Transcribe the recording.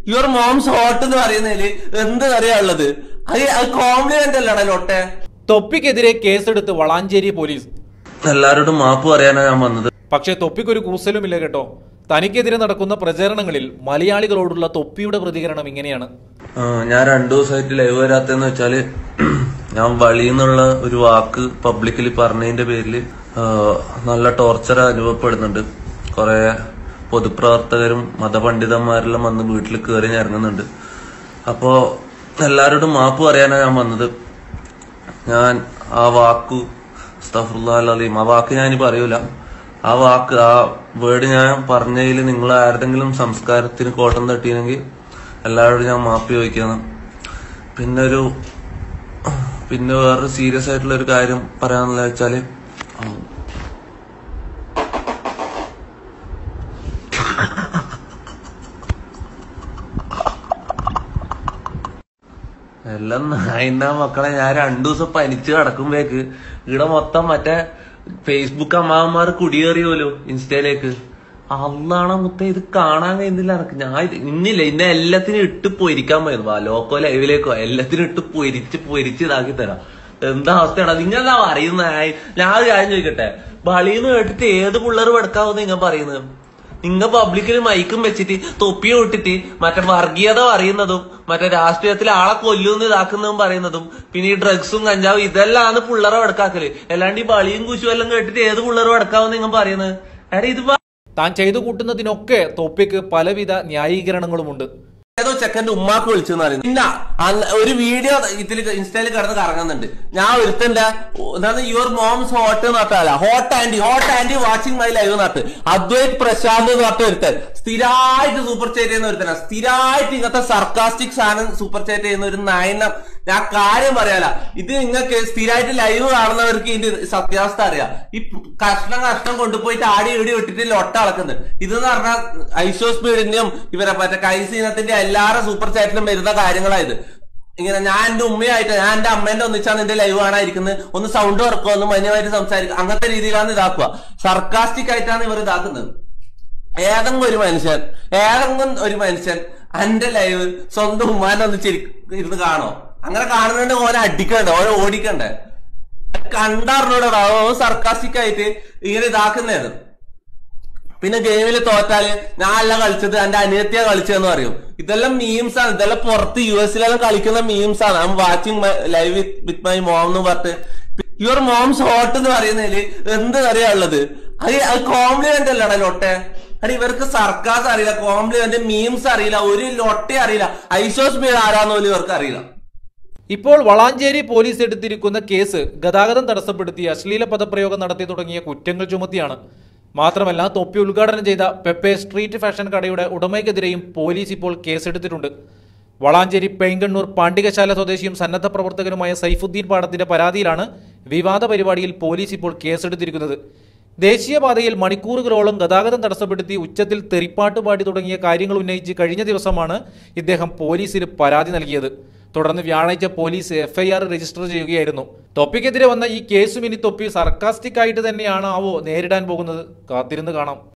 your moms hot എന്ന് പറയുന്നതില് എന്ത് അറിയാനുള്ളത് അത് അത് കോംപ്ലിമെന്റ് അല്ലടാ ലോട്ടെ തൊപ്പിക്കെതിരെ കേസെടുത്ത് വളാഞ്ചേരി പോലീസ് എല്ലാരോടും മാപ്പ് പറയാനാ ഞാൻ വന്നത് പക്ഷേ തൊപ്പിക്കൊരു കൂസലുമില്ല കേട്ടോ തനിക്കെതിരെ നടക്കുന്ന പ്രചരണങ്ങളിൽ മലയാളികളോടുള്ള തൊപ്പിയുടെ പ്രതികരണം ഇങ്ങനെയാണ് ആ, ഞാൻ രണ്ടു ദിവസമായിട്ട് ലൈവ് വരാത്തെന്ന് വെച്ചാല് ഞാൻ വളിന്നുള്ള ഒരു വാക്ക് പബ്ലിക്കലി പറഞ്ഞതിന്റെ പേരില് ആ, നല്ല ടോർച്ചർ അനുഭവപ്പെടുന്നുണ്ട് കുറെ പൊതുപ്രവർത്തകരും മതപണ്ഡിതന്മാരെല്ലാം വന്ന് വീട്ടിൽ കയറി ഇറങ്ങുന്നുണ്ട് അപ്പോ എല്ലാരോടും മാപ്പ് പറയാനാ ഞാൻ വന്നത് ഞാൻ ആ വാക്കു അലീം ആ വാക്ക് ഞാൻ പറയൂല ആ വാക്ക് ആ വേർഡ് ഞാൻ പറഞ്ഞതിൽ നിങ്ങൾ ആരുടെങ്കിലും സംസ്കാരത്തിന് കോട്ടം തട്ടിയെങ്കിൽ എല്ലാവരോടും ഞാൻ മാപ്പി ചോദിക്കണം പിന്നെ ഒരു പിന്നെ വേറൊരു സീരിയസ് ആയിട്ടുള്ള ഒരു കാര്യം പറയാനുള്ള വെച്ചാല് ആ, എല്ലാം നായിന്ന മക്കളെ ഞാൻ രണ്ടു ദിവസം പനിച്ച് കിടക്കുമ്പോഴേക്ക് ഇവിടെ മൊത്തം മറ്റേ ഫേസ്ബുക്ക് അമ്മാവന്മാർ കുടിയേറിയോലോ ഇൻസ്റ്റയിലേക്ക് അന്നാണ് മുത്ത ഇത് കാണാൻ കഴിയുന്നില്ല എനക്ക് ഞാൻ ഇത് ഇന്നില്ല ഇന്നെ എല്ലാത്തിനും ഇട്ട് പൊരിക്കാൻ പോയിരുന്നു ആ ലോക്കോ ലൈവിലേക്കോ എല്ലാത്തിനും ഇട്ട് പൊരിച്ച് പൊരിച്ച് ഇതാക്കി തരാം എന്താ അവസ്ഥയാണ് നിങ്ങളെന്താ പറയുന്നത് ഞാൻ ഒരു കാര്യം ചോദിക്കട്ടെ ബളിന്ന് കേട്ടിട്ട് ഏത് പിള്ളേർ എടുക്കാവെന്ന് നിങ്ങൾ പറയുന്നത് നിങ്ങ പബ്ലിക്കിൽ മൈക്കും വെച്ചിട്ട് തൊപ്പി ഇട്ടിട്ട് മറ്റേ വർഗീയത പറയുന്നതും മറ്റേ രാഷ്ട്രീയത്തിൽ ആളെ കൊല്ലുമെന്ന് ഇതാക്കുന്നതും പറയുന്നതും പിന്നെ ഈ ഡ്രഗ്സും കഞ്ചാവും ഇതെല്ലാം പിള്ളേരെ എടുക്കാക്കല് അല്ലാണ്ട് ഈ ബളിയും കുശും എല്ലാം കേട്ടിട്ട് ഏത് പിള്ളേരും എടുക്കാമെന്ന് നിങ്ങൾ പറയുന്നത് എടാ ഇത് താൻ ചെയ്തു കൂട്ടുന്നതിനൊക്കെ തൊപ്പിക്ക് പലവിധ ന്യായീകരണങ്ങളുമുണ്ട് ഏതോ ചെക്കന്റെ ഉമ്മാക്ക് വിളിച്ചു പറയുന്നത് പിന്നെ അന്ന് ഒരു വീഡിയോ ഇതിൽ ഇൻസ്റ്റയിൽ കിടന്ന് കറങ്ങുന്നുണ്ട് ഞാൻ ഒരുത്തന്റെ എന്താണ് യുവർ മോംസ് ഹോട്ട് എന്ന് പറഞ്ഞാല hot aunty hot aunty watching my live nut Advait Prashant എന്ന് പറഞ്ഞ ഒരുത്തൻ സ്ഥിരമായിട്ട് സൂപ്പർ ചേറ്റ് ചെയ്യുന്ന ഒരുത്തനാ സ്ഥിരമായിട്ട് ഇങ്ങനത്തെ സർക്കാസ്റ്റിക് സാധനം സൂപ്പർ ചേറ്റ് ചെയ്യുന്ന ഒരു നയനം ഞാൻ കാര്യം പറയാല ഇത് നിങ്ങൾക്ക് സ്ഥിരമായിട്ട് ലൈവ് കാണുന്നവർക്ക് ഇതിന്റെ സത്യാവസ്ഥ അറിയാം ഈ കഷ്ണം കഷ്ണം കൊണ്ടുപോയിട്ട് ആടി ഇടി വിട്ടിട്ട് ലൊട്ട അളക്കുന്നത് ഇതെന്ന് പറഞ്ഞാൽ ഐഷോ സ്പീഡിന്റെയും ഇവരെ മറ്റേ കൈസീനത്തിന്റെ എല്ലാവരുടെ സൂപ്പർ ചാറ്റിലും വരുന്ന കാര്യങ്ങളായത് ഇങ്ങനെ ഞാൻ എന്റെ ഉമ്മയായിട്ട് ഞാൻ എന്റെ അമ്മേന്റെ ഒന്നിച്ചാണ് എന്റെ ലൈവ് കാണാതിരിക്കുന്നത് ഒന്ന് സൗണ്ട് വർക്കോ ഒന്ന് മാന്യമായിട്ട് സംസാരിക്കുക അങ്ങനത്തെ രീതിയിലാണ് ഇതാക്കുക സർക്കാസ്റ്റിക് ആയിട്ടാണ് ഇവർ ഇതാക്കുന്നത് ഏതെങ്കിലും ഒരു മനുഷ്യൻ ഏതെങ്കിലും ഒരു മനുഷ്യൻ എന്റെ ലൈവ് സ്വന്തം ഉമ്മാനെ ഒന്ന് ചിരി ഇരുന്ന് കാണോ അങ്ങനെ കാണുന്നുണ്ട് ഓനെ അടിക്കണ്ടേ ഓനെ ഓടിക്കണ്ടേ കണ്ടറിഞ്ഞൂടാ ഓ സർക്കാസ്റ്റിക് ആയിട്ട് ഇങ്ങനെ ഇതാക്കുന്നതാണ് പിന്നെ ഗെയിമിൽ തോറ്റാല് ഞാൻ അല്ല കളിച്ചത് എന്റെ അനിയത്തിയാ കളിച്ചതെന്ന് പറയും ഇതെല്ലാം മീംസ് ആണ് ഇതെല്ലാം പുറത്ത് യു എസിലെല്ലാം കളിക്കുന്ന മീംസ് ആണ് I watching live with my mom എന്ന് പറഞ്ഞിട്ട് യുവർ മോംസ് ഹോട്ട് എന്ന് പറയുന്നതില് എന്ത് അറിയാനുള്ളത് അത് അത് കോംപ്ലിമെന്റ് അല്ലടാ ലൊട്ടെ അടി ഇവർക്ക് സർക്കാസ് അറിയില്ല കോംപ്ലിമെന്റ് മീംസ് അറിയില്ല ഒരു ലൊട്ടെ അറിയില്ല ഐസോസ് ബീഡ് ആരാന്ന് പോലും ഇവർക്ക് അറിയില്ല ഇപ്പോൾ വളാഞ്ചേരി പോലീസ് എടുത്തിരിക്കുന്ന കേസ് ഗതാഗതം തടസ്സപ്പെടുത്തി അശ്ലീല പദപ്രയോഗം നടത്തി തുടങ്ങിയ കുറ്റങ്ങൾ ചുമത്തിയാണ് മാത്രമല്ല തൊപ്പി ഉദ്ഘാടനം ചെയ്ത പെപ്പെ സ്ട്രീറ്റ് ഫാഷൻ കടയുടെ ഉടമയ്ക്കെതിരെയും പോലീസ് ഇപ്പോൾ കേസെടുത്തിട്ടുണ്ട് വളാഞ്ചേരി പെയിങ്കണ്ണൂർ പാണ്ഡികശാല സ്വദേശിയും സന്നദ്ധ പ്രവർത്തകനുമായ സൈഫുദ്ദീൻ പാടത്തിന്റെ പരാതിയിലാണ് വിവാദ പരിപാടിയിൽ പോലീസ് ഇപ്പോൾ കേസെടുത്തിരിക്കുന്നത് ദേശീയപാതയിൽ മണിക്കൂറുകളോളം ഗതാഗതം തടസ്സപ്പെടുത്തി ഉച്ചത്തിൽ തെറിപ്പാട്ട് പാടി തുടങ്ങിയ കാര്യങ്ങൾ ഉന്നയിച്ച് കഴിഞ്ഞ ദിവസമാണ് ഇദ്ദേഹം പോലീസിന് പരാതി നൽകിയത് തുടർന്ന് വ്യാഴാഴ്ച പോലീസ് എഫ്ഐആർ രജിസ്റ്റർ ചെയ്യുകയായിരുന്നു തൊപ്പിക്കെതിരെ വന്ന ഈ കേസും ഇനി തൊപ്പി സർക്കാസ്റ്റിക് ആയിട്ട് തന്നെയാണ് ആവോ നേരിടാൻ പോകുന്നത് കാത്തിരുന്ന് കാണാം